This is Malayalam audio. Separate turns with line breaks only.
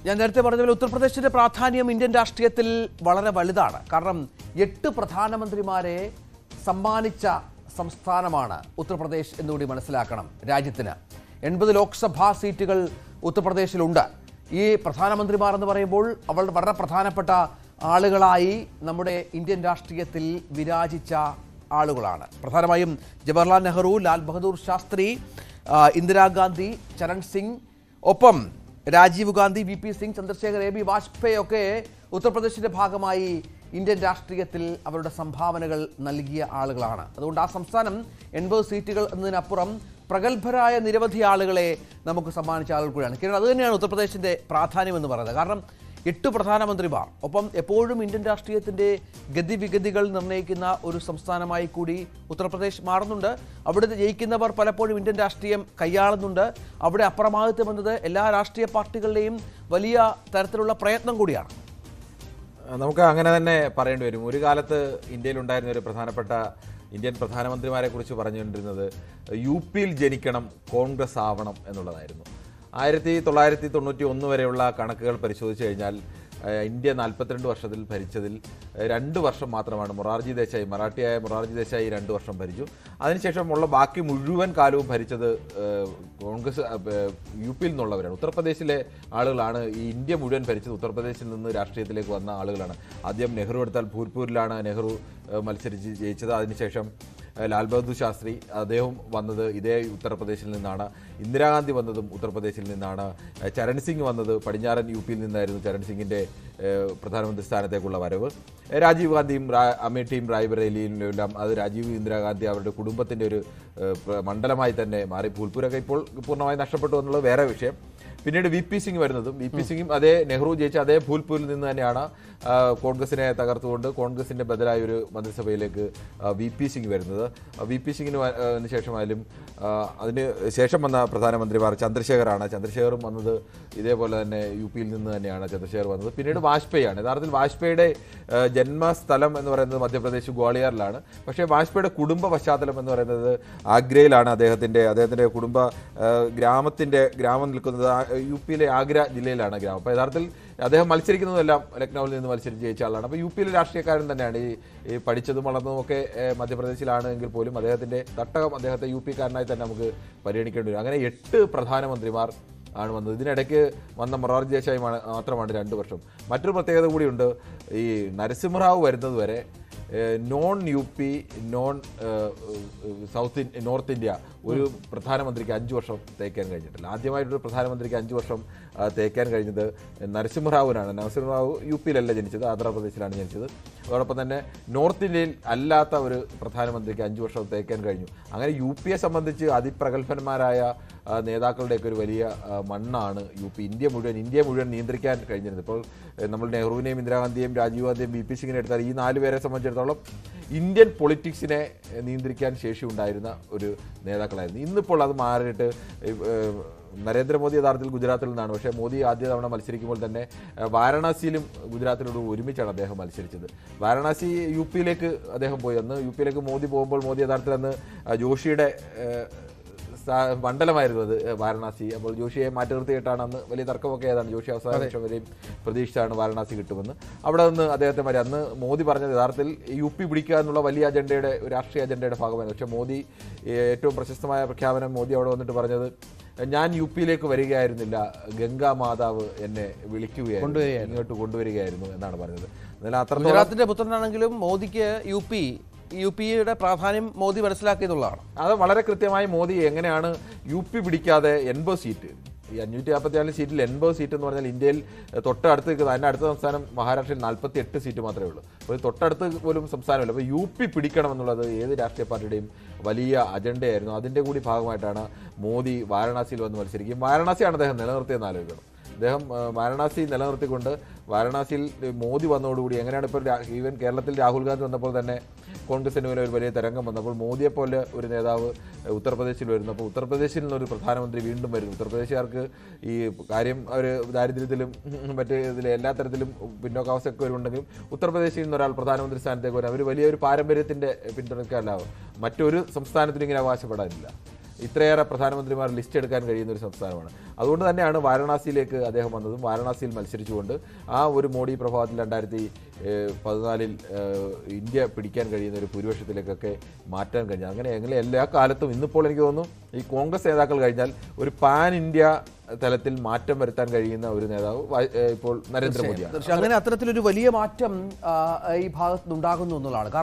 ഞാൻ നേരത്തെ പറഞ്ഞ പോലെ ഉത്തർപ്രദേശിന്റെ പ്രാധാന്യം ഇന്ത്യൻ രാഷ്ട്രീയത്തിൽ വളരെ വലുതാണ് കാരണം എട്ട് പ്രധാനമന്ത്രിമാരെ സമ്മാനിച്ച സംസ്ഥാനമാണ് ഉത്തർപ്രദേശ് എന്നുകൂടി മനസ്സിലാക്കണം രാജ്യത്തിന് എൺപത് ലോക്സഭാ സീറ്റുകൾ ഉത്തർപ്രദേശിലുണ്ട് ഈ പ്രധാനമന്ത്രിമാർ എന്ന് പറയുമ്പോൾ അവൾ വളരെ പ്രധാനപ്പെട്ട ആളുകളായി നമ്മുടെ ഇന്ത്യൻ രാഷ്ട്രീയത്തിൽ വിരാജിച്ച ആളുകളാണ് പ്രധാനമായും ജവഹർലാൽ നെഹ്റു ലാൽ ബഹദൂർ ശാസ്ത്രി ആ, ഇന്ദിരാഗാന്ധി ചരൺ സിംഗ് ഒപ്പം രാജീവ് ഗാന്ധി വി പി സിംഗ് ചന്ദ്രശേഖർ എ ബി വാജ്പേയി ഒക്കെ ഉത്തർപ്രദേശിന്റെ ഭാഗമായി ഇന്ത്യൻ രാഷ്ട്രീയത്തിൽ അവരുടെ സംഭാവനകൾ നൽകിയ ആളുകളാണ് അതുകൊണ്ട് ആ സംസ്ഥാനം എൺപത് സീറ്റുകൾ എന്നതിനപ്പുറം പ്രഗത്ഭരായ നിരവധി ആളുകളെ നമുക്ക് സമ്മാനിച്ച ആളുകൾ കൂടിയാണ് കിരൺ അത് തന്നെയാണ് ഉത്തർപ്രദേശിന്റെ പ്രാധാന്യം എന്ന് പറയുന്നത് കാരണം എട്ട് പ്രധാനമന്ത്രിമാർ ഒപ്പം എപ്പോഴും ഇന്ത്യൻ രാഷ്ട്രീയത്തിന്റെ ഗതിവിഗതികൾ നിർണ്ണയിക്കുന്ന ഒരു സംസ്ഥാനമായി കൂടി ഉത്തർപ്രദേശ് മാറുന്നുണ്ട് അവിടെ ജയിക്കുന്നവർ പലപ്പോഴും ഇന്ത്യൻ രാഷ്ട്രീയം കൈയാളുന്നുണ്ട് അവിടെ അപ്രമാദിത്വം എന്നത് എല്ലാ രാഷ്ട്രീയ പാർട്ടികളുടെയും വലിയ തരത്തിലുള്ള പ്രയത്നം കൂടിയാണ്
നമുക്ക് അങ്ങനെ തന്നെ പറയേണ്ടി വരും ഒരു കാലത്ത് ഇന്ത്യയിലുണ്ടായിരുന്ന ഒരു പ്രധാനപ്പെട്ട ഇന്ത്യൻ പ്രധാനമന്ത്രിമാരെ കുറിച്ച് പറഞ്ഞുകൊണ്ടിരുന്നത് യു പിയിൽ ജനിക്കണം കോൺഗ്രസ് ആവണം എന്നുള്ളതായിരുന്നു ആയിരത്തി തൊള്ളായിരത്തി തൊണ്ണൂറ്റി ഒന്ന് വരെയുള്ള കണക്കുകൾ പരിശോധിച്ച് കഴിഞ്ഞാൽ ഏഹ്, ഇന്ത്യ നാൽപ്പത്തിരണ്ട് വർഷത്തിൽ ഭരിച്ചതിൽ ഏഹ്, രണ്ട് വർഷം മാത്രമാണ് മൊറാർജി ദേശായി മറാഠിയായ മൊറാർജി ദേശായി രണ്ട് വർഷം ഭരിച്ചു അതിനുശേഷമുള്ള ബാക്കി മുഴുവൻ കാലവും ഭരിച്ചത് ഏഹ്, കോൺഗ്രസ് ഏഹ്, യു പിയിൽ നിന്നുള്ളവരാണ് ഉത്തർപ്രദേശിലെ ആളുകളാണ് ഈ ഇന്ത്യ മുഴുവൻ ഭരിച്ചത് ഉത്തർപ്രദേശിൽ നിന്ന് രാഷ്ട്രീയത്തിലേക്ക് വന്ന ആളുകളാണ് ആദ്യം നെഹ്റു എടുത്താൽ ഭൂർപൂരിലാണ് നെഹ്റു ഏഹ്, മത്സരിച്ച് ജയിച്ചത് അതിനുശേഷം ഏഹ്, ലാൽ ബഹദൂർ ശാസ്ത്രി അദ്ദേഹം വന്നത് ഇതേ ഉത്തർപ്രദേശിൽ നിന്നാണ് ഇന്ദിരാഗാന്ധി വന്നതും ഉത്തർപ്രദേശിൽ നിന്നാണ് ഏഹ്, ചരൺ സിംഗ് വന്നത് പടിഞ്ഞാറൻ യു പിയിൽ നിന്നായിരുന്നു ചരൺ സിംഗിന്റെ ഏഹ്, പ്രധാനമന്ത്രി സ്ഥാനത്തേക്കുള്ള വരവ് ഏഹ്, രാജീവ് ഗാന്ധിയും റാ- അമേഠിയും റായ്ബറേലിയും എല്ലാം അത് രാജീവ് ഇന്ദിരാഗാന്ധി അവരുടെ കുടുംബത്തിന്റെ ഒരു ഏഹ്, പ്ര- മണ്ഡലമായി തന്നെ മാറി ഭൂൽപൂരൊക്കെ ഇപ്പോൾ പൂർണ്ണമായി നഷ്ടപ്പെട്ടു എന്നുള്ളത് വേറെ വിഷയം പിന്നീട് വി പി സിംഗ് വരുന്നതും വി പി സിംഗും അതേ നെഹ്റു ജയിച്ച അതേ ഭൂൽപൂരിൽ നിന്ന് തന്നെയാണ് ആ, കോൺഗ്രസിനെ തകർത്തുകൊണ്ട് കോൺഗ്രസിന്റെ ബദലായ ഒരു മന്ത്രിസഭയിലേക്ക് ആ, വി പി സിംഗ് വരുന്നത് ആ, വി പി സിംഗിന് വ- ആ, ന് ശേഷമായാലും ആ, അതിന് ശേഷം വന്ന പ്രധാനമന്ത്രിമാർ ചന്ദ്രശേഖറാണ് ചന്ദ്രശേഖറും വന്നത് ഇതേപോലെ തന്നെ യു പിയിൽ നിന്ന് തന്നെയാണ് ചന്ദ്രശേഖർ വന്നത് പിന്നീട് വാജ്പേയിയാണ് യഥാർത്ഥത്തിൽ വാജ്പേയിയുടെ ആ, ജന്മസ്ഥലം എന്ന് പറയുന്നത് മധ്യപ്രദേശ് ഗ്വാളിയറിലാണ് പക്ഷേ വാജ്പേയിയുടെ കുടുംബ പശ്ചാത്തലം എന്ന് പറയുന്നത് ആഗ്രയിലാണ് അദ്ദേഹത്തിന്റെ അദ്ദേഹത്തിന്റെ കുടുംബ ആ, ഗ്രാമത്തിന്റെ ഗ്രാമം നിൽക്കുന്നത് ആ- യു പിയിലെ ആഗ്ര ജില്ലയിലാണ് ഗ്രാമം അപ്പോൾ യഥാർത്ഥത്തിൽ അദ്ദേഹം മത്സരിക്കുന്നതെല്ലാം ലക്നൌവിൽ നിന്ന് മത്സരിച്ച് ജയിച്ച ആളാണ് അപ്പോൾ യു പിയിലെ രാഷ്ട്രീയക്കാരൻ തന്നെയാണ് ഈ ഈ പഠിച്ചതും വളർന്നതും ഒക്കെ ഏഹ്, മധ്യപ്രദേശിലാണ് എങ്കിൽ പോലും അദ്ദേഹത്തിന്റെ തട്ടകം അദ്ദേഹത്തെ യു പിക്കാരനായി തന്നെ നമുക്ക് പരിഗണിക്കേണ്ടി വരും അങ്ങനെ എട്ട് പ്രധാനമന്ത്രിമാർ ആണ് വന്നത് ഇതിനിടയ്ക്ക് വന്ന മൊറാർജി ദേശായി മാ- മാത്രമാണ് രണ്ട് വർഷം മറ്റൊരു പ്രത്യേകത കൂടിയുണ്ട് ഈ നരസിംഹറാവു വരുന്നത് വരെ ഏഹ്, നോൺ യു പി നോൺ ഏഹ്, ഏഹ്, സൗത്ത് ഇന്ത്യ നോർത്ത് ഇന്ത്യ ഒരു പ്രധാനമന്ത്രിക്ക് അഞ്ച് വർഷം തേക്കാൻ കഴിഞ്ഞിട്ടില്ല ആദ്യമായിട്ടൊരു പ്രധാനമന്ത്രിക്ക് അഞ്ച് വർഷം ആ, തേക്കാൻ കഴിഞ്ഞത് നരസിംഹറാവുവിനാണ് നരസിംഹറാവു യു പിയിലല്ല ജനിച്ചത് ആന്ധ്രാപ്രദേശിലാണ് ജനിച്ചത് അതോടൊപ്പം തന്നെ നോർത്ത് ഇന്ത്യയിൽ അല്ലാത്ത ഒരു പ്രധാനമന്ത്രിക്ക് അഞ്ച് വർഷം തേക്കാൻ കഴിഞ്ഞു അങ്ങനെ യു പിയെ സംബന്ധിച്ച് അതിപ്രഗത്ഭന്മാരായ ആ, നേതാക്കളുടെയൊക്കെ ഒരു വലിയ ആ, മണ്ണാണ് യു പി ഇന്ത്യ മുഴുവൻ ഇന്ത്യ മുഴുവൻ നിയന്ത്രിക്കാൻ കഴിഞ്ഞിരുന്നത് ഇപ്പോൾ ഏഹ്, നമ്മൾ നെഹ്റുവിനെയും ഇന്ദിരാഗാന്ധിയെയും രാജീവ് ഗാന്ധിയും വി പി സിംഗിനെ എടുത്താൽ ഈ നാല് പേരെ സംബന്ധിച്ചിടത്തോളം ഇന്ത്യൻ പൊളിറ്റിക്സിനെ ഏഹ്, നിയന്ത്രിക്കാൻ ശേഷി ഉണ്ടായിരുന്ന ഒരു നേതാക്കളായിരുന്നു ഇന്നിപ്പോൾ അത് മാറിയിട്ട് ഏഹ്, നരേന്ദ്രമോദി യഥാർത്ഥത്തിൽ ഗുജറാത്തിൽ നിന്നാണ് പക്ഷേ മോദി ആദ്യ തവണ മത്സരിക്കുമ്പോൾ തന്നെ ഏഹ്, വാരണാസിയിലും ഗുജറാത്തിനോട് ഒരുമിച്ചാണ് അദ്ദേഹം മത്സരിച്ചത് വാരണാസി യു പിയിലേക്ക് അദ്ദേഹം പോയി അന്ന് യു പിയിലേക്ക് മോദി പോകുമ്പോൾ മോദി യഥാർത്ഥത്തിൽ അന്ന് ആ, ജോഷിയുടെ ഏഹ്, സ്ഥാ- മണ്ഡലമായിരുന്നു അത് ഏഹ്, വാരണാസി അപ്പോൾ ജോഷിയെ മാറ്റി നിർത്തിയിട്ടാണ് അന്ന് വലിയ തർക്കമൊക്കെ ഏതാണ് ജോഷി അവസാന നിമിഷം വരെയും പ്രതീക്ഷിച്ചാണ് വാരണാസി കിട്ടുമെന്ന് അവിടെ നിന്ന് അദ്ദേഹത്തെ മാറി അന്ന് മോദി പറഞ്ഞത് യഥാർത്ഥത്തിൽ യു പി പിടിക്കുക എന്നുള്ള വലിയ അജണ്ടയുടെ ഒരു രാഷ്ട്രീയ അജണ്ടയുടെ ഭാഗമായിരുന്നു പക്ഷേ മോദി ഏഹ്, ഏറ്റവും പ്രശസ്തമായ പ്രഖ്യാപനം മോദി അവിടെ വന്നിട്ട് പറഞ്ഞത് ഞാൻ യു പിയിലേക്ക് വരികയായിരുന്നില്ല ഗംഗാ മാതാവ് എന്നെ വിളിക്കുകയായിരുന്നു ഇങ്ങോട്ട് കൊണ്ടുവരികയായിരുന്നു എന്നാണ് പറഞ്ഞത് എന്നാൽ അത്രത്തോളം
ഗുജറാത്തിന്റെ പുത്രനാണെങ്കിലും മോദിക്ക് യു പി യു പിയുടെ പ്രാധാന്യം മോദി മനസ്സിലാക്കിയതുള്ളതാണ്
അത് വളരെ കൃത്യമായി മോദി എങ്ങനെയാണ് യു പി പിടിക്കാതെ എൺപത് സീറ്റ് ഈ അഞ്ഞൂറ്റി നാൽപ്പത്തിനാല് സീറ്റിൽ എൺപത് സീറ്റ് എന്ന് പറഞ്ഞാൽ ഇന്ത്യയിൽ ഏഹ്, തൊട്ടടുത്ത് നിൽക്കുന്ന അതിൻ്റെ അടുത്ത സംസ്ഥാനം മഹാരാഷ്ട്രയിൽ നാൽപ്പത്തി എട്ട് സീറ്റ് മാത്രമേ ഉള്ളൂ അപ്പോൾ ഇത് തൊട്ടടുത്ത് പോലും സംസ്ഥാനമില്ല അപ്പോൾ യു പി പിടിക്കണം എന്നുള്ളത് ഏത് രാഷ്ട്രീയ പാർട്ടിയുടെയും വലിയ അജണ്ടയായിരുന്നു അതിൻ്റെ കൂടി ഭാഗമായിട്ടാണ് മോദി വാരണാസിയിൽ വന്ന് മത്സരിക്കും വാരണാസിയാണ് അദ്ദേഹം നിലനിർത്തിയെന്ന് ആലോചിക്കണം അദ്ദേഹം ആ, വാരണാസി നിലനിർത്തിക്കൊണ്ട് വാരണാസിയിൽ മോദി വന്നതോടുകൂടി എങ്ങനെയാണ് ഇപ്പോൾ രാ- ഈവൻ കേരളത്തിൽ രാഹുൽ ഗാന്ധി വന്നപ്പോൾ തന്നെ കോൺഗ്രസിന് മേലെ ഒരു വലിയ തരംഗം വന്നപ്പോൾ മോദിയെ പോലെ ഒരു നേതാവ് ഏഹ്, ഉത്തർപ്രദേശിൽ വരുന്നു അപ്പോൾ ഉത്തർപ്രദേശിൽ നിന്നൊരു പ്രധാനമന്ത്രി വീണ്ടും വരുന്നു ഉത്തർപ്രദേശുകാർക്ക് ഈ കാര്യം അവർ ദാരിദ്ര്യത്തിലും ഉം, മറ്റ് ഇതിലെ എല്ലാ തരത്തിലും പിന്നോക്കാവസ്ഥയൊക്കെ വരുന്നുണ്ടെങ്കിലും ഉത്തർപ്രദേശിൽ നിന്ന് ഒരാൾ പ്രധാനമന്ത്രി സ്ഥാനത്തേക്ക് വരാൻ അവർ വലിയൊരു പാരമ്പര്യത്തിൻ്റെ പിന്തുണക്കാനാവും മറ്റൊരു സംസ്ഥാനത്തിനും ഇങ്ങനെ അവകാശപ്പെടാനില്ല ഇത്രയേറെ പ്രധാനമന്ത്രിമാർ ലിസ്റ്റ് എടുക്കാൻ കഴിയുന്ന ഒരു സംസ്ഥാനമാണ് അതുകൊണ്ട് തന്നെയാണ് വാരണാസിയിലേക്ക് അദ്ദേഹം വന്നതും വാരണാസിയിൽ മത്സരിച്ചുകൊണ്ട് ആ ഒരു മോഡി പ്രഭാവത്തിൽ രണ്ടായിരത്തി പതിനാലിൽ ഇന്ത്യ പിടിക്കാൻ കഴിയുന്ന ഒരു ഭൂരിപക്ഷത്തിലേക്കൊക്കെ മാറ്റാൻ കഴിഞ്ഞത് അങ്ങനെ അങ്ങനെ എല്ലാ കാലത്തും ഇന്നിപ്പോൾ എനിക്ക് തോന്നുന്നു ഈ കോൺഗ്രസ് നേതാക്കൾ കഴിഞ്ഞാൽ ഒരു പാൻ ഇന്ത്യ തലത്തിൽ മാറ്റം വരുത്താൻ കഴിയുന്ന ഒരു നേതാവ് വാ- ഏഹ് ഇപ്പോൾ നരേന്ദ്രമോദിയാണ്
തീർച്ചയായും അങ്ങനെ അത്തരത്തിലൊരു വലിയ മാറ്റം ആ, ഈ ഭാഗത്തുനിന്നുണ്ടാകുന്നു എന്നുള്ളതാണ്